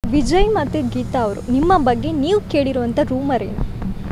ವಿಜಯ್ ಮತ್ತು ಗೀತಾ ಅವರು ನಿಮ್ಮ ಬಗ್ಗೆ ನೀವು ಕೇಳಿರುವಂಥ ರೂಮರ್ ಏನು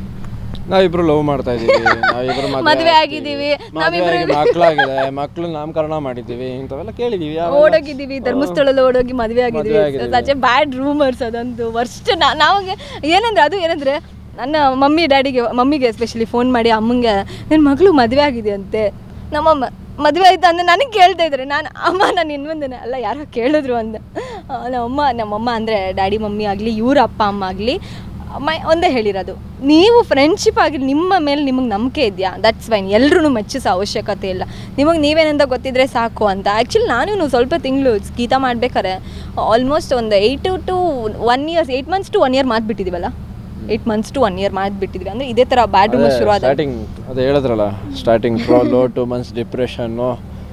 ನಾವಿಬ್ರು ಲವ್ ಮಾಡ್ತಾ ಇದೀವಿ ನಾವಿಬ್ರು ಮದ್ವೆ ಆಗಿದೀವಿ, ನಾವಿಬ್ರು- ಮಕ್ಕಳಾಗಿದೆ ಮಕ್ಕಳು ನಾಮಕರಣ ಮಾಡಿದ್ದೀವಿ ಇಂಥವೆಲ್ಲ ಕೇಳಿದೀವಿ ಯಾವೆಲ್ಲ- ಓಡೋಗಿದ್ದೀವಿ ಧರ್ಮಸ್ಥಳದಲ್ಲಿ ಓಡೋಗಿ ಮದುವೆ ಆಗಿದ್ದೀವಿ ಮದ್ವೆ ಆಗಿದ್ದೀವಿ. ಸಚ್ ಎ ಬ್ಯಾಡ್ ರೂಮರ್ಸ್ ಅದಂತೂ ವರ್ಸ್ಟ್ ನಾವು ಏನಂದ್ರೆ ಅದು ಏನಂದ್ರೆ ನನ್ನ ಮಮ್ಮಿ ಡ್ಯಾಡಿಗೆ ಮಮ್ಮಿಗೆ ಎಸ್ಪೆಷಲಿ ಫೋನ್ ಮಾಡಿ ಅಮ್ಮಂಗೆ ನನ್ನ ಮಗಳು ಮದುವೆ ಆಗಿದೆ ಅಂತೆ ನಮ್ಮಮ್ಮ ಮದುವೆ ಆಯ್ತು ಅಂದ್ರೆ ನನಗೆ ಕೇಳ್ತಾ ಇದ್ದಾರೆ ನಾನು ಅಮ್ಮ ನಾನು ಇನ್ಮಂದನೆ ಅಲ್ಲ ಯಾರೋ ಕೇಳಿದ್ರು ಅಂದ ಆ, ನಮ್ಮಮ್ಮ ನಮ್ಮಮ್ಮ ಅಂದರೆ ಡ್ಯಾಡಿ ಮಮ್ಮಿ ಆಗಲಿ ಇವ್ರ ಅಪ್ಪ ಅಮ್ಮ ಆಗಲಿ ಮೈ ಒಂದೇ ಹೇಳಿರೋದು ನೀವು ಫ್ರೆಂಡ್ಶಿಪ್ ಆಗಲಿ ನಿಮ್ಮ ಮೇಲೆ ನಿಮಗೆ ನಂಬಿಕೆ ಇದೆಯಾ ದಟ್ಸ್ ಫೈನ್ ಎಲ್ಲರೂ ಮೆಚ್ಚಿಸೋ ಅವಶ್ಯಕತೆ ಇಲ್ಲ ನಿಮಗೆ ನೀವೇನಂತ ಗೊತ್ತಿದ್ರೆ ಸಾಕು ಅಂತ ಆ್ಯಕ್ಚುಲಿ ನಾನು ಸ್ವಲ್ಪ ತಿಂಗಳು ಗೀತಾ ಮಾಡ್ಬೇಕಾರೆ ಆಲ್ಮೋಸ್ಟ್ ಒಂದು eight to one years eight months to one year ಮಾತ್ಬಿಟ್ಟಿದ್ದೀವಲ್ಲ eight months to one year ಮಾತ್ಬಿಟ್ಟಿದ್ವಿ ಅಂದರೆ ಇದೇ ಥರ ಬ್ಯಾಡ್ ರೂಮರ್ ಶುರು ಆದ ಸ್ಟಾರ್ಟಿಂಗ್ ಅದು ಹೇಳಿದ್ರಲ್ಲ starting troll two months depression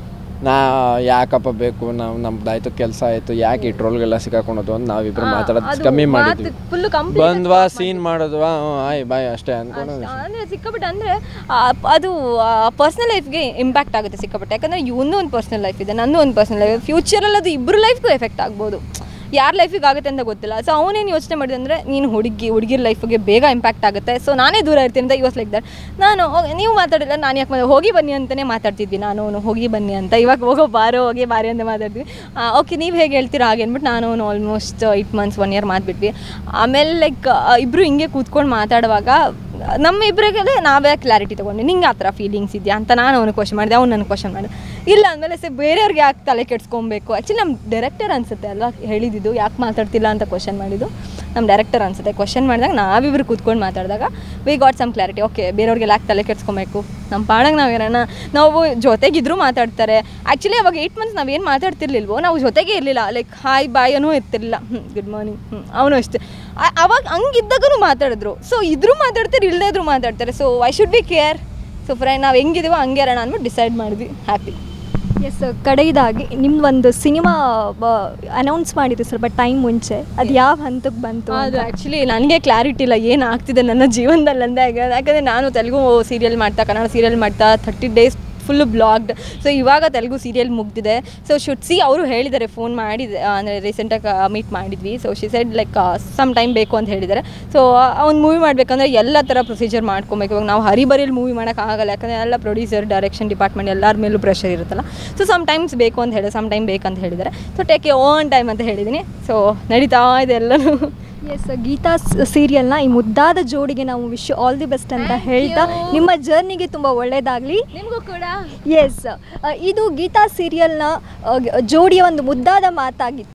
ನಾ ಯಾಕಪ್ಪ ಬೇಕು ನಾವು ನಮ್ದಾಯ್ತು ಕೆಲಸ ಆಯಿತು ಯಾಕೆ ಈ ಟ್ರೋಲ್ಗೆಲ್ಲ ಸಿಕ್ಕಾಕೊಳೋದು ಅಂತ ನಾವಿಬ್ರು ಮಾತಾಡೋದು ಕಮ್ಮಿ ಮಾಡಿದ್ವಿ ಫುಲ್ಲು ಕಂಪ್ಲೀಟ್ ಬಂದ್ವಾ ಸೀನ್ ಮಾಡೋದ್ವಾ ಹ್ಞೂ ಆಯ್ ಬಾಯ್ ಅಷ್ಟೇ ಅನ್ಕೊಂಡು ಅಂದರೆ ಸಿಕ್ಕಾಪಟ್ಟೆ ಅಂದರೆ ಅದು ಪರ್ಸ್ನಲ್ ಲೈಫ್ಗೆ ಇಂಪ್ಯಾಕ್ಟ್ ಆಗುತ್ತೆ ಸಿಕ್ಕಾಪಟ್ಟೆ ಯಾಕಂದರೆ ಇವನು ಒಂದು ಪರ್ಸ್ನಲ್ ಲೈಫ್ ಇದೆ ನಂದು ಒಂದು ಪರ್ಸ್ನಲ್ ಲೈಫ್ ಫ್ಯೂಚರಲ್ಲಿ ಅದು ಇಬ್ಬರು ಲೈಫ್ಗೂ ಎಫೆಕ್ಟ್ ಆಗ್ಬೋದು ಯಾರ ಲೈಫಿಗೆ ಆಗುತ್ತೆ ಅಂತ ಗೊತ್ತಿಲ್ಲ ಸೊ ಅವನೇನು ಯೋಚನೆ ಮಾಡಿದೆ ಅಂದರೆ ನೀನು ಹುಡುಗಿ ಹುಡುಗಿರ ಲೈಫಿಗೆ ಬೇಗ ಇಂಪ್ಯಾಕ್ಟ್ ಆಗುತ್ತೆ ಸೊ ನಾನೇ ದೂರ ಇರ್ತೀನಿ ಅಂತ ಇವತ್ತು ಲೈಕ್ ದಟ್ ನಾನು "ಓ, ನೀವು ಮಾತಾಡಿಲ್ಲ ನಾನು ಯಾಕೆ ಮಾತಾಡ ಹೋಗಿ ಬನ್ನಿ ಅಂತಲೇ ಮಾತಾಡ್ತಿದ್ವಿ ನಾನು ಅವನು ಹೋಗಿ ಬನ್ನಿ ಅಂತ ಇವಾಗ ಹೋಗೋ ಬಾರೋ ಹೋಗಿ ಬಾರಿ ಅಂತ ಮಾತಾಡ್ತೀವಿ ಓಕೆ ನೀವು ಹೇಗೆ ಹೇಳ್ತೀರಾ ಹಾಗೆ ಅಂದ್ಬಿಟ್ಟು ನಾನು ಅವನು almost eight months one year ಮಾತ್ಬಿಟ್ವಿ ಆಮೇಲೆ ಲೈಕ್ ಇಬ್ಬರು ಹಿಂಗೆ ಕೂತ್ಕೊಂಡು ಮಾತಾಡುವಾಗ ನಮ್ಮ ಇಬ್ಬರಿಗೆ ನಾವೇ ಕ್ಲಾರಿಟಿ ತೊಗೊಂಡು ನಿಂಗೆ ಆ ಥರ ಫೀಲಿಂಗ್ಸ್ ಇದೆಯಾ ಅಂತ ನಾನು ಅವನು ಕ್ವಶನ್ ಮಾಡಿದೆ ಅವ್ನು ನನಗೆ ಕ್ವಶನ್ ಮಾಡಿದೆ ಇಲ್ಲ ಅಂದಮೇಲೆ ಸೆ ಬೇರೆಯವ್ರಿಗೆ ಯಾಕೆ ತಲೆ ಕೆಡ್ಸ್ಕೊಬೇಕು ಆ್ಯಕ್ಚುಲಿ ನಮ್ಮ ಡೈರೆಕ್ಟರ್ ಅನ್ಸುತ್ತೆ ಅಲ್ವಾ ಹೇಳಿದ್ದು ಯಾಕೆ ಮಾತಾಡ್ತಿಲ್ಲ ಅಂತ ಕ್ವಶನ್ ಮಾಡಿದ್ದು ನಮ್ಮ ಡೈರೆಕ್ಟರ್ ಅನ್ಸುತ್ತೆ ಕ್ವಶನ್ ಮಾಡಿದಾಗ ನಾವಿಬ್ರು ಕೂತ್ಕೊಂಡು ಮಾತಾಡಿದಾಗ we got some clarity okay ಬೇರೆಯವ್ರಿಗೆ ಯಾಕೆ ತಲೆ ಕೆಡ್ಸ್ಕೊಬೇಕು ನಮ್ಮ ಪಾಡಂಗೆ ನಾವು ಇರೋಣ ನಾವು ಜೊತೆಗಿದ್ರು ಮಾತಾಡ್ತಾರೆ ಆ್ಯಕ್ಚುಲಿ ಅವಾಗ ಏಯ್ಟ್ ಮಂತ್ಸ್ ನಾವೇನು ಮಾತಾಡ್ತಿರ್ಲಿಲ್ವೋ ನಾವು ಜೊತೆಗೆ ಇರಲಿಲ್ಲ ಲೈಕ್ ಹಾಯ್ ಬಾಯ್ ಅನ್ನೂ ಇರ್ತಿರ್ಲಿಲ್ಲ ಹ್ಞೂ ಗುಡ್ ಮಾರ್ನಿಂಗ್ ಹ್ಞೂ ಅವನು ಅಷ್ಟೇ ಆ- ಅವಾಗ ಹಂಗಿದ್ದಾಗೂ ಮಾತಾಡಿದ್ರು ಸೊ ಇದ್ರೂ ಮಾತಾಡ್ತಾರೆ ಇಲ್ಲದೇ ಇದ್ರು ಮಾತಾಡ್ತಾರೆ so I should be care so friend ನಾವು ಹೆಂಗಿದೀವೋ ಹಂಗೆ ಇರೋಣ ಅಂದ್ಬಿಟ್ಟು ಡಿಸೈಡ್ ಮಾಡಿದ್ವಿ ಹ್ಯಾಪಿ ಎಸ್ ಕಡೆಯದಾಗಿ ನಿಮ್ದೊಂದು ಸಿನಿಮಾ ಅನೌನ್ಸ್ ಮಾಡಿದ್ರು ಸ್ವಲ್ಪ ಟೈಮ್ ಮುಂಚೆ ಅದು ಯಾವ ಹಂತಕ್ಕೆ ಬಂತು ಅದು ಆ್ಯಕ್ಚುಲಿ ನನಗೆ ಕ್ಲಾರಿಟಿ ಇಲ್ಲ ಏನು ಆಗ್ತಿದೆ ನನ್ನ ಜೀವನದಲ್ಲಿ ಅಂದೆ ಯಾಕಂದರೆ ನಾನು ತೆಲುಗು ಸೀರಿಯಲ್ ಮಾಡ್ತಾ ಕನ್ನಡ ಸೀರಿಯಲ್ ಮಾಡ್ತಾ thirty days full blocked so ಇವಾಗ ತೆಲುಗು ಸೀರಿಯಲ್ ಮುಗ್ದಿದೆ ಸೊ ಶುಡ್ ಸಿ ಅವರು ಹೇಳಿದ್ದಾರೆ ಫೋನ್ ಮಾಡಿದೆ ಅಂದರೆ ರೀಸೆಂಟಾಗಿ ಮೀಟ್ ಮಾಡಿದ್ವಿ so she said like some time ಬೇಕು ಅಂತ ಹೇಳಿದ್ದಾರೆ ಸೊ ಒಂದು ಮೂವಿ ಮಾಡಬೇಕಂದ್ರೆ ಎಲ್ಲ ಥರ ಪ್ರೊಸೀಜರ್ ಮಾಡ್ಕೊಬೇಕು ಇವಾಗ ನಾವು ಹರಿಬರಿಯಲ್ಲಿ ಮೂವಿ ಮಾಡೋಕ್ಕಾಗಲ್ಲ ಯಾಕಂದರೆ ಎಲ್ಲ ಪ್ರೊಡ್ಯೂಸರ್ ಡೈರೆಕ್ಷನ್ ಡಿಪಾರ್ಟ್ಮೆಂಟ್ ಎಲ್ಲರ ಮೇಲೂ ಪ್ರೆಷರ್ ಇರುತ್ತಲ್ಲ ಸೊ ಸಮ್ ಟೈಮ್ಸ್ ಬೇಕು ಅಂತ ಹೇಳಿ ಸಮ್ ಟೈಮ್ ಬೇಕಂತ ಹೇಳಿದ್ದಾರೆ so take a own time ಅಂತ ಹೇಳಿದ್ದೀನಿ ಸೊ ನಡೀತಾ ಇದೆ ಎಲ್ಲನೂ ಎಸ್ ಗೀತಾ ಸೀರಿಯಲ್ನ ಈ ಮುದ್ದಾದ ಜೋಡಿಗೆ ನಾವು ವಿಶ್ ಆಲ್ ದಿ ಬೆಸ್ಟ್ ಅಂತ ಹೇಳ್ತಾ ನಿಮ್ಮ ಜರ್ನಿಗೆ ತುಂಬ ಒಳ್ಳೆಯದಾಗಲಿ ನಿಮಗೂ ಕೂಡ ಎಸ್ ಇದು ಗೀತಾ ಸೀರಿಯಲ್ನ ಜೋಡಿಯ ಒಂದು ಮುದ್ದಾದ ಮಾತಾಗಿತ್ತು